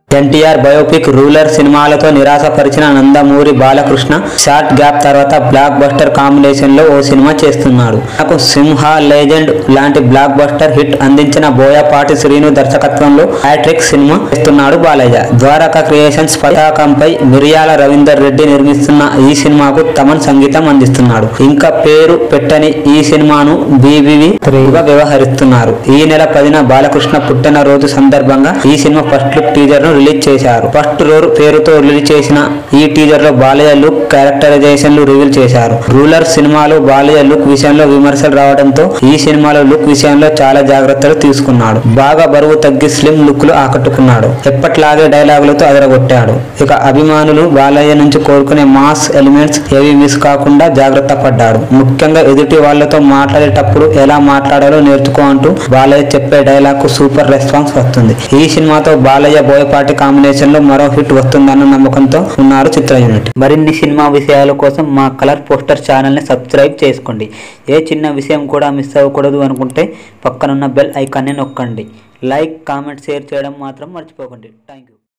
NTR biopic Ruler సినిమాలతో నిరాశపరిచిన Nandamuri Balakrishna short gap తర్వాత బ్లాక్ బస్టర్ కాంబినేషన్ లో ఓ సినిమా చేస్తున్నాడు నాకు సింహ లెజెండ్ లాంటి బ్లాక్ బస్టర్ హిట్ అందించిన బోయపాటి శ్రీను దర్శకత్వంలో హ్యాట్రిక్ సినిమా చేస్తున్నాడు బాలయ్య ద్వారకా క్రియేషన్స్ పతాకంపై మిరియాల రవీందర్ రెడ్డి నిర్మిస్తున్న ఈ సినిమాకు తమన్ సంగీతం అందిస్తున్నాడు ఇంకా పేరు పెట్టని ఈ సినిమాను బీబీవి గా వ్యవహరిస్తున్నారు ఈ నెల పదిన బాలకృష్ణ పుట్టినరోజు సందర్భంగా ఈ సినిమా ఫస్ట్ లుక్ టీజర్ ను రిలీజ్ చేశారు ఫస్ట్ రోర్ పేరుతో రిలీజ్ చేసిన ఈ టీజర్ లో బాలయ్య లుక్ క్యారెక్టరైజేషన్లు రివీల్ చేశారు రూలర్ సినిమాలో బాలయ్య లుక్ విషయంలో విమర్శలు రావడంతో ఈ సినిమాలో లుక్ విషయంలో చాలా జాగ్రత్తలు తీసుకున్నాడు బాగా బరువు తగ్గి స్లిమ్ లుక్ లో ఆకట్టుకున్నాడు ఎప్పట్లాగే డైలాగులతో అదరగొట్టాడు ఇక అభిమానులు బాలయ్య నుంచి కోరుకునే మాస్ ఎలిమెంట్స్ ఏవి మిస్ కాకుండా జాగ్రత్త పడ్డాడు ముఖ్యంగా ఎదుటి వాళ్ళతో మాట్లాడేటప్పుడు ఎలా మాట్లాడాలో నేర్చుకో అంటూ బాలయ్య చెప్పే డైలాగ్ కు సూపర్ రెస్పాన్స్ వస్తుంది ఈ సినిమాతో బాలయ్య బోయపాటి కాంబినేషన్ లో మరో హిట్ వస్తుందన్న నమ్మకంతో ఉన్నారు చిత్ర యూనిట్ మరిన్ని సినిమా విషయాల కోసం మా కలర్ పోస్టర్ ఛానల్ ని సబ్స్క్రైబ్ చేసుకోండి ఏ చిన్న విషయం కూడా మిస్ అవ్వకూడదు అనుకుంటే పక్కనున్న బెల్ ఐకాన్ని నొక్కండి లైక్ కామెంట్ షేర్ చేయడం మాత్రం మర్చిపోకండి థ్యాంక్ యూ